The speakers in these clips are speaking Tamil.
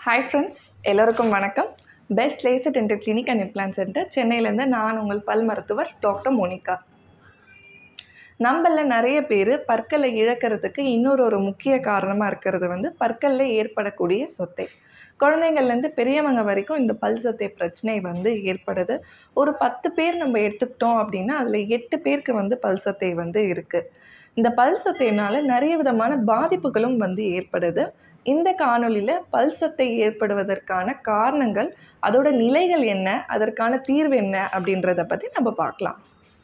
ஹாய் ஃப்ரெண்ட்ஸ் எல்லோருக்கும் வணக்கம் best laser dental clinic and implant centre சென்னையிலேருந்து நான் உங்கள் பல் மருத்துவர் டாக்டர் மோனிகா நம்மள நிறைய பேர் பற்களை இழக்கிறதுக்கு இன்னொரு ஒரு முக்கிய காரணமாக இருக்கிறது வந்து பற்களில் ஏற்படக்கூடிய சொத்தை குழந்தைங்கள்லேருந்து பெரியவங்க வரைக்கும் இந்த பல் சொத்தை பிரச்சனை வந்து ஏற்படுது ஒரு பத்து பேர் நம்ம எடுத்துக்கிட்டோம் அப்படின்னா அதில் எட்டு பேருக்கு வந்து பல் சொத்தை வந்து இருக்குது இந்த பல் சொத்தையினால் நிறைய விதமான பாதிப்புகளும் வந்து ஏற்படுது இந்த காணொளியில் பல் சொத்தை ஏற்படுவதற்கான காரணங்கள் அதோட நிலைகள் என்ன அதற்கான தீர்வு என்ன அப்படின்றத பற்றி நம்ம பார்க்கலாம்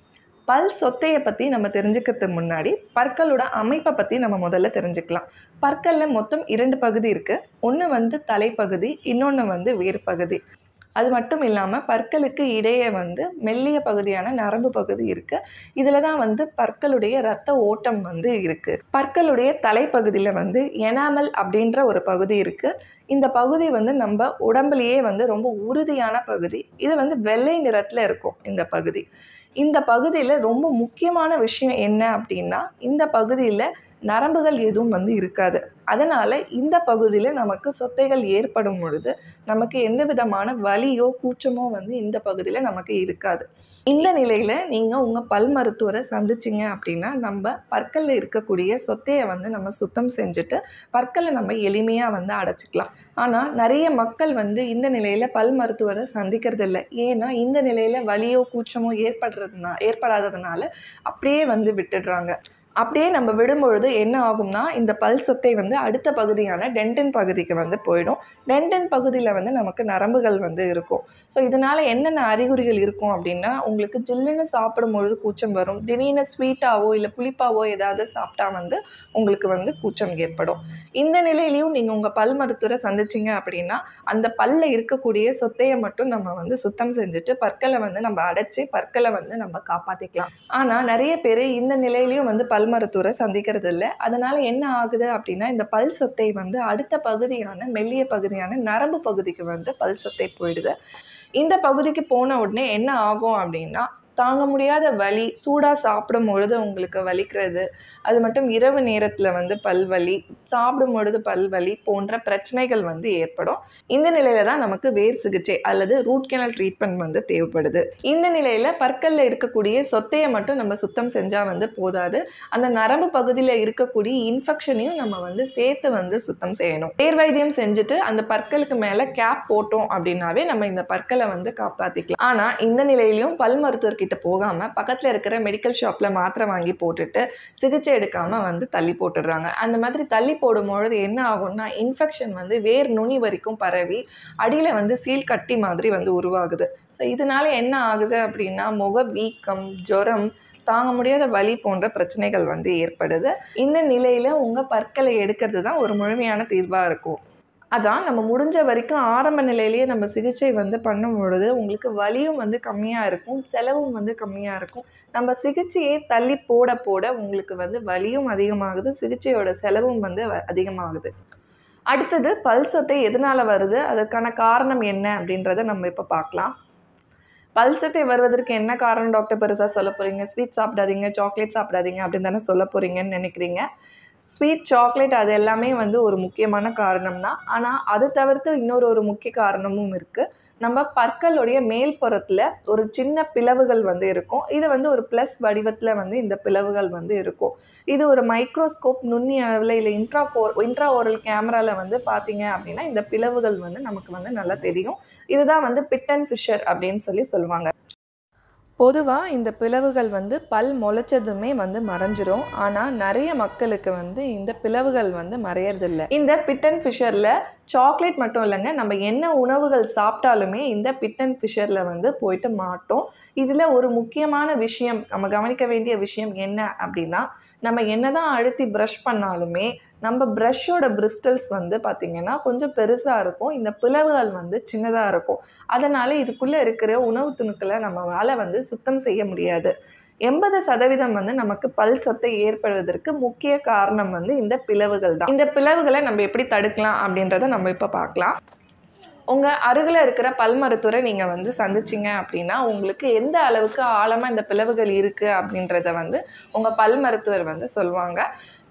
பல் சொத்தையை பற்றி நம்ம தெரிஞ்சுக்கிறதுக்கு முன்னாடி பற்களோட அமைப்பை பற்றி நம்ம முதல்ல தெரிஞ்சுக்கலாம் பற்களில் மொத்தம் இரண்டு பகுதி இருக்குது ஒன்று வந்து தலைப்பகுதி இன்னொன்று வந்து வேர் பகுதி அது மட்டும் இல்லாமல் பற்களுக்கு இடையே வந்து மெல்லிய பகுதியான நரம்பு பகுதி இருக்குது இதில் தான் வந்து பற்களுடைய இரத்த ஓட்டம் வந்து இருக்குது பற்களுடைய தலைப்பகுதியில் வந்து எனாமல் அப்படின்ற ஒரு பகுதி இருக்குது இந்த பகுதி வந்து நம்ம உடம்புலையே வந்து ரொம்ப உறுதியான பகுதி இது வந்து வெள்ளை நிறத்தில் இருக்கும் இந்த பகுதி இந்த பகுதியில் ரொம்ப முக்கியமான விஷயம் என்ன அப்படின்னா இந்த பகுதியில் நரம்புகள் எதுவும் வந்து இருக்காது அதனால் இந்த பகுதியில் நமக்கு சொத்தைகள் ஏற்படும் பொழுது நமக்கு எந்த விதமான வலியோ கூச்சமோ வந்து இந்த பகுதியில் நமக்கு இருக்காது இந்த நிலையில் நீங்கள் உங்கள் பல் மருத்துவரை சந்திச்சிங்க அப்படின்னா நம்ம பற்களில் இருக்கக்கூடிய சொத்தையை வந்து நம்ம சுத்தம் செஞ்சுட்டு பற்களை நம்ம எளிமையாக வந்து அடைச்சிக்கலாம் ஆனால் நிறைய மக்கள் வந்து இந்த நிலையில் பல் மருத்துவரை சந்திக்கிறது இல்லை ஏன்னா இந்த நிலையில் வலியோ கூச்சமோ ஏற்படுறதுனா ஏற்படாததுனால அப்படியே வந்து விட்டுடுறாங்க அப்படியே நம்ம விடும்பொழுது என்ன ஆகும்னா இந்த பல் சொத்தை வந்து அடுத்த பகுதியான டென்டன் பகுதிக்கு வந்து போயிடும் டென்டன் பகுதியில் வந்து நமக்கு நரம்புகள் வந்து இருக்கும் ஸோ இதனால் என்னென்ன அறிகுறிகள் இருக்கும் அப்படின்னா உங்களுக்கு ஜில்லுன்னு சாப்பிடும்பொழுது கூச்சம் வரும் திடீர்னு ஸ்வீட்டாவோ இல்லை புளிப்பாவோ ஏதாவது சாப்பிட்டா வந்து உங்களுக்கு வந்து கூச்சம் ஏற்படும் இந்த நிலையிலையும் நீங்கள் உங்கள் பல் மருத்துவரை சந்திச்சிங்க அப்படின்னா அந்த பல்ல இருக்கக்கூடிய சொத்தையை மட்டும் நம்ம வந்து சுத்தம் செஞ்சுட்டு பற்களை வந்து நம்ம அடைச்சி பற்களை வந்து நம்ம காப்பாற்றிக்கலாம் ஆனால் நிறைய பேர் இந்த நிலையிலையும் வந்து பல் மருத்துவரை சந்திக்கிறது இல்லை அதனால் என்ன ஆகுது அப்படின்னா இந்த பல் சொத்தை வந்து அடுத்த பகுதியான மெல்லிய பகுதியான நரம்பு பகுதிக்கு வந்து பல் சொத்தை போயிடுது இந்த பகுதிக்கு போன உடனே என்ன ஆகும் அப்படின்னா தாங்க முடியாத வலி சூடாக சாப்பிடும் பொழுது உங்களுக்கு வலிக்கிறது அது மட்டும் இரவு நேரத்தில் வந்து பல்வலி சாப்பிடும் பொழுது பல்வலி போன்ற பிரச்சனைகள் வந்து ஏற்படும் இந்த நிலையில தான் நமக்கு வேர் சிகிச்சை அல்லது ரூட் கேனல் ட்ரீட்மெண்ட் வந்து தேவைப்படுது இந்த நிலையில் பற்களில் இருக்கக்கூடிய சொத்தையை மட்டும் நம்ம சுத்தம் செஞ்சால் வந்து போதாது அந்த நரம்பு பகுதியில் இருக்கக்கூடிய இன்ஃபெக்ஷனையும் நம்ம வந்து சேர்த்து வந்து சுத்தம் செய்யணும் வேர் வைத்தியம் செஞ்சுட்டு அந்த பற்களுக்கு மேலே கேப் போட்டோம் அப்படின்னாவே நம்ம இந்த பற்களை வந்து காப்பாற்றிக்கலாம் ஆனால் இந்த நிலையிலையும் பல் மருத்துவர் கிட்ட போகாமல் பக்கத்தில் இருக்கிற மெடிக்கல் ஷாப்பில் மாத்திரை வாங்கி போட்டுட்டு சிகிச்சை எடுக்காமல் வந்து தள்ளி போட்டுடுறாங்க அந்த மாதிரி தள்ளி போடும்பொழுது என்ன ஆகும்னா இன்ஃபெக்ஷன் வந்து வேர் நுனி வரைக்கும் பரவி அடியில் வந்து சீல் கட்டி மாதிரி வந்து உருவாகுது ஸோ இதனால என்ன ஆகுது அப்படின்னா முக வீக்கம் ஜுரம் தாங்க முடியாத வலி போன்ற பிரச்சனைகள் வந்து ஏற்படுது இந்த நிலையில் உங்கள் பற்களை எடுக்கிறது தான் ஒரு முழுமையான தீர்வாக இருக்கும் அதான் நம்ம முடிஞ்ச வரைக்கும் ஆரம்ப நிலையிலேயே நம்ம சிகிச்சை வந்து பண்ணும் பொழுது உங்களுக்கு வலியும் வந்து கம்மியாக இருக்கும் செலவும் வந்து கம்மியாக இருக்கும் நம்ம சிகிச்சையை தள்ளி போட போட உங்களுக்கு வந்து வலியும் அதிகமாகுது சிகிச்சையோட செலவும் வந்து அதிகமாகுது அடுத்தது பல்சத்தை எதனால் வருது அதற்கான காரணம் என்ன அப்படின்றத நம்ம இப்போ பார்க்கலாம் பல்சத்தை வருவதற்கு என்ன காரணம் டாக்டர் பெருசாக சொல்ல போகிறீங்க ஸ்வீட் சாப்பிடாதீங்க சாக்லேட் சாப்பிடாதீங்க அப்படின்னு தானே சொல்ல போகிறீங்கன்னு நினைக்கிறீங்க ஸ்வீட் சாக்லேட் அது எல்லாமே வந்து ஒரு முக்கியமான காரணம் தான் ஆனால் அது தவிர்த்து இன்னொரு ஒரு முக்கிய காரணமும் இருக்குது நம்ம பற்களுடைய மேல் புறத்தில் ஒரு சின்ன பிளவுகள் வந்து இருக்கும் இது வந்து ஒரு ப்ளஸ் வடிவத்தில் வந்து இந்த பிளவுகள் வந்து இருக்கும் இது ஒரு மைக்ரோஸ்கோப் நுண்ணி அளவில் இல்லை இன்ட்ரா கோ இன்ட்ரா ஓரல் கேமராவில் வந்து பார்த்தீங்க அப்படின்னா இந்த பிளவுகள் வந்து நமக்கு வந்து நல்லா தெரியும் இதுதான் வந்து பிட் அண்ட் ஃபிஷர் அப்படின்னு சொல்லி சொல்லுவாங்க பொதுவாக இந்த பிளவுகள் வந்து பல் முளைச்சதுமே வந்து மறைஞ்சிரும் ஆனால் நிறைய மக்களுக்கு வந்து இந்த பிளவுகள் வந்து மறையறதில்ல இந்த பிட் அண்ட் ஃபிஷரில் சாக்லேட் மட்டும் இல்லைங்க நம்ம என்ன உணவுகள் சாப்பிட்டாலுமே இந்த பிட் அண்ட் ஃபிஷரில் வந்து போயிட்டு மாட்டோம் இதில் ஒரு முக்கியமான விஷயம் நம்ம கவனிக்க வேண்டிய விஷயம் என்ன அப்படின்னா நம்ம என்ன தான் அழுத்தி ப்ரஷ் பண்ணாலுமே நம்ம ப்ரஷ்ஷோட பிரிஸ்டல்ஸ் வந்து பார்த்திங்கன்னா கொஞ்சம் பெருசாக இருக்கும் இந்த பிளவுகள் வந்து சின்னதாக இருக்கும் அதனால் இதுக்குள்ளே இருக்கிற உணவு துணுக்களை நம்மளால் வந்து சுத்தம் செய்ய முடியாது எண்பது சதவீதம் வந்து நமக்கு பல் சொத்தை ஏற்படுவதற்கு முக்கிய காரணம் வந்து இந்த பிளவுகள் தான் இந்த பிளவுகளை நம்ம எப்படி தடுக்கலாம் அப்படின்றத நம்ம இப்போ பார்க்கலாம் உங்கள் அருகில் இருக்கிற பல் மருத்துவரை நீங்கள் வந்து சந்திச்சிங்க அப்படின்னா உங்களுக்கு எந்த அளவுக்கு ஆழமாக இந்த பிளவுகள் இருக்குது அப்படின்றத வந்து உங்கள் பல் மருத்துவர் வந்து சொல்லுவாங்க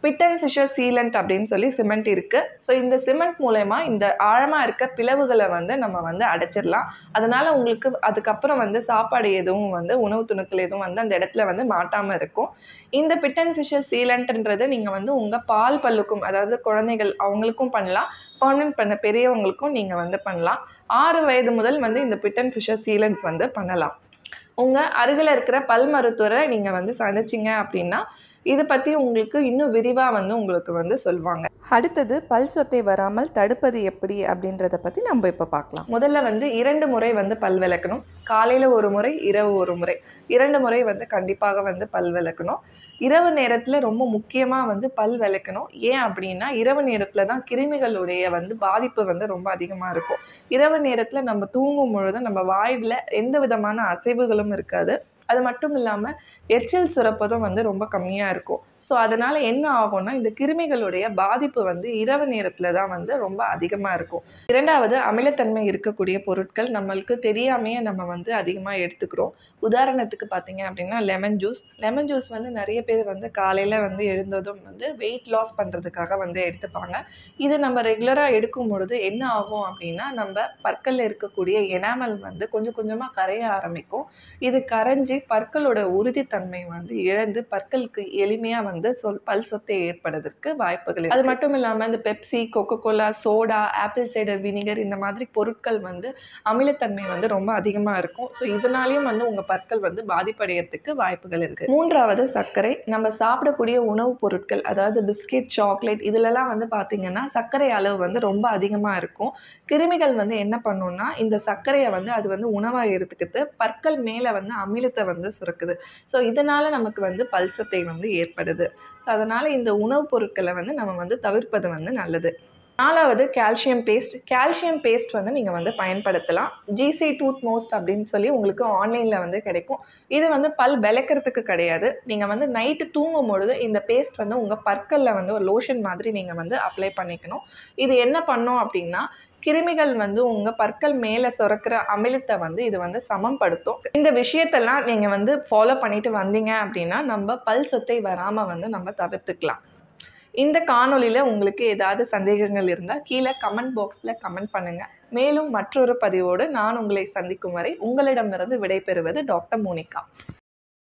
பிட் அண்ட் ஃபிஷர் சீலண்ட் அப்படின்னு சொல்லி சிமெண்ட் இருக்குது ஸோ இந்த சிமெண்ட் மூலயமா இந்த ஆழமாக இருக்க பிளவுகளை வந்து நம்ம வந்து அடைச்சிடலாம் அதனால் உங்களுக்கு அதுக்கப்புறம் வந்து சாப்பாடு எதுவும் வந்து உணவு துணுக்கள் எதுவும் வந்து அந்த இடத்துல வந்து மாட்டாமல் இருக்கும் இந்த பிட் அண்ட் ஃபிஷர் சீலண்ட்ன்றது நீங்கள் வந்து உங்கள் பால் பல்லுக்கும் அதாவது குழந்தைகள் அவங்களுக்கும் பண்ணலாம் பர்மனன்ட் பண்ண பெரியவங்களுக்கும் நீங்கள் வந்து பண்ணலாம் ஆறு வயது முதல் வந்து இந்த பிட் அண்ட் ஃபிஷர் சீலண்ட் வந்து பண்ணலாம் உங்கள் அருகில் இருக்கிற பல் மருத்துவரை நீங்கள் வந்து சந்திச்சிங்க அப்படின்னா இதை பற்றி உங்களுக்கு இன்னும் விரிவாக வந்து உங்களுக்கு வந்து சொல்லுவாங்க அடுத்தது பல் சொத்தை வராமல் தடுப்பது எப்படி அப்படின்றத பற்றி நம்ம இப்போ பார்க்கலாம் முதல்ல வந்து இரண்டு முறை வந்து பல் விளக்கணும் காலையில் ஒரு முறை இரவு ஒரு முறை இரண்டு முறை வந்து கண்டிப்பாக வந்து பல் விளக்கணும் இரவு நேரத்தில் ரொம்ப முக்கியமாக வந்து பல் விளக்கணும் ஏன் அப்படின்னா இரவு நேரத்தில் தான் கிருமிகளுடைய வந்து பாதிப்பு வந்து ரொம்ப அதிகமாக இருக்கும் இரவு நேரத்தில் நம்ம தூங்கும் பொழுது நம்ம வாயில் எந்த விதமான அசைவுகளும் இருக்காது அது மட்டும் இல்லாமல் எச்சில் சுரப்பதும் வந்து ரொம்ப கம்மியாக இருக்கும் ஸோ அதனால் என்ன ஆகும்னா இந்த கிருமிகளுடைய பாதிப்பு வந்து இரவு நேரத்தில் தான் வந்து ரொம்ப அதிகமாக இருக்கும் இரண்டாவது அமிலத்தன்மை இருக்கக்கூடிய பொருட்கள் நம்மளுக்கு தெரியாமையே நம்ம வந்து அதிகமாக எடுத்துக்கிறோம் உதாரணத்துக்கு பார்த்தீங்க அப்படின்னா லெமன் ஜூஸ் லெமன் ஜூஸ் வந்து நிறைய பேர் வந்து காலையில் வந்து எழுந்ததும் வந்து வெயிட் லாஸ் பண்ணுறதுக்காக வந்து எடுத்துப்பாங்க இது நம்ம ரெகுலராக எடுக்கும் பொழுது என்ன ஆகும் அப்படின்னா நம்ம பற்களில் இருக்கக்கூடிய எனாமல் வந்து கொஞ்சம் கொஞ்சமாக கரைய ஆரம்பிக்கும் இது கரைஞ்சி பற்களோட உறுதித்தன்மை வந்து இழந்து பற்களுக்கு எளிமையாக வந்து சொல் பல் சொத்தை ஏற்படுறதுக்கு வாய்ப்புகள் இருக்கு. அது மட்டும் இல்லாமல் இந்த Pepsi Coca Cola soda apple cider vinegar இந்த மாதிரி பொருட்கள் வந்து அமிலத்தன்மை வந்து ரொம்ப அதிகமாக இருக்கும் ஸோ இதனாலையும் வந்து உங்கள் பற்கள் வந்து பாதிப்படைகிறதுக்கு வாய்ப்புகள் இருக்குது மூன்றாவது சர்க்கரை நம்ம சாப்பிடக்கூடிய உணவுப் பொருட்கள் அதாவது பிஸ்கெட் சாக்லேட் இதிலெல்லாம் வந்து பார்த்திங்கன்னா சர்க்கரை அளவு வந்து ரொம்ப அதிகமாக இருக்கும் கிருமிகள் வந்து என்ன பண்ணுன்னா இந்த சர்க்கரையை வந்து அது வந்து உணவாக எடுத்துக்கிட்டு பற்கள் மேலே வந்து அமிலத்தை வந்து சுரக்குது ஸோ இதனால் நமக்கு வந்து பல்சத்தை வந்து ஏற்படுது ஸோ அதனால் இந்த உணவுப் பொருட்களை வந்து நம்ம வந்து தவிர்ப்பது வந்து நல்லது நாலாவது கால்சியம் பேஸ்ட் கால்சியம் பேஸ்ட் வந்து நீங்கள் வந்து பயன்படுத்தலாம் ஜிசி டூத் மோஸ்ட் அப்படின்னு சொல்லி உங்களுக்கு ஆன்லைனில் வந்து கிடைக்கும் இது வந்து பல் விளக்கிறதுக்கு கிடையாது நீங்கள் வந்து நைட்டு தூங்கும் பொழுது இந்த பேஸ்ட் வந்து உங்கள் பற்களில் வந்து ஒரு லோஷன் மாதிரி நீங்கள் வந்து அப்ளை பண்ணிக்கணும் இது என்ன பண்ணும் அப்படின்னா கிருமிகள் வந்து உங்கள் பற்கள் மேலே சுரக்கிற அமிலத்தை வந்து இது வந்து சமப்படுத்தும் இந்த விஷயத்தெல்லாம் நீங்கள் வந்து ஃபாலோ பண்ணிட்டு வந்தீங்க அப்படின்னா நம்ம பல் சொத்தை வராமல் வந்து நம்ம தவிர்த்துக்கலாம் இந்த காணொளியில் உங்களுக்கு ஏதாவது சந்தேகங்கள் இருந்தால் கீழே கமெண்ட் பாக்ஸில் கமெண்ட் பண்ணுங்கள் மேலும் மற்றொரு பதிவோடு நான் உங்களை சந்திக்கும் வரை உங்களிடமிருந்து விடைபெறுவது டாக்டர் மோனிகா